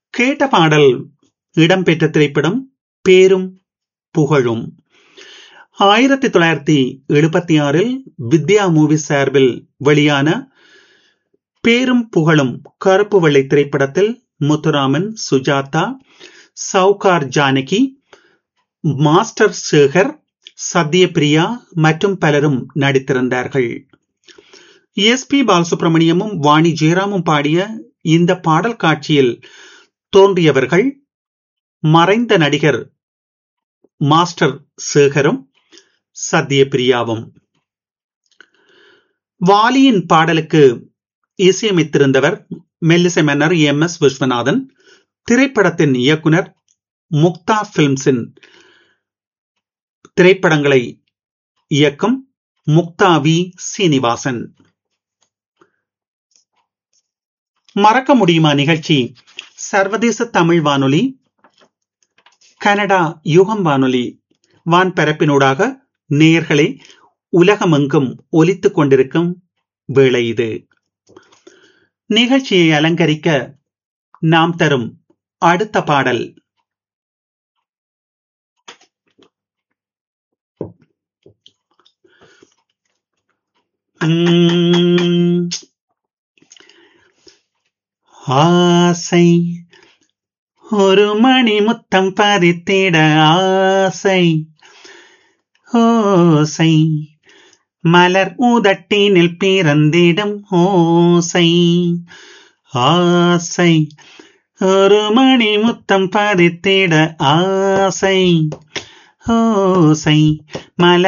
கேட்ட பாடல் இடம்பெற்ற திரைப்படம் பேரும் புகழும் ஆயிரத்தி தொள்ளாயிரத்தி எழுபத்தி ஆறில் வித்யா மூவி சார்பில் வெளியான பேரும் புகழும் கருப்பு வெள்ளை திரைப்படத்தில் முத்துராமன் சுஜாதா சவுகார் ஜானகி மாஸ்டர் சேகர் சத்யபிரியா மற்றும் பலரும் நடித்திருந்தார்கள் எஸ் பி பாலசுப்ரமணியமும் வாணி ஜெயராமும் பாடிய இந்த பாடல் காட்சியில் தோன்றியவர்கள் மறைந்த நடிகர் மாஸ்டர் சேகரும் சத்யபிரியாவும் வாலியின் பாடலுக்கு இசையமைத்திருந்தவர் மெல்லிசை மன்னர் எம் எஸ் விஸ்வநாதன் திரைப்படத்தின் இயக்குனர் முக்தா பிலிம்ஸின் திரைப்படங்களை இயக்கும் முக்தா வி சீனிவாசன் மறக்க முடியுமா நிகழ்ச்சி சர்வதேச தமிழ் வானொலி கனடா யுகம் வானொலி வான்பரப்பினூடாக நேயர்களே உலகமெங்கும் ஒலித்துக் கொண்டிருக்கும் வேளை இது நிகழ்ச்சியை அலங்கரிக்க நாம் தரும் அடுத்த பாடல் ஆசை ஒரு மணி முத்தம் பதித்திட ஆசை ஓசை மலர் ஊதட்டினில் பிறந்திடும் ஓசை ஆசை ஒரு மணி முத்தம் பதித்திட ஆசை ஓசை மலர்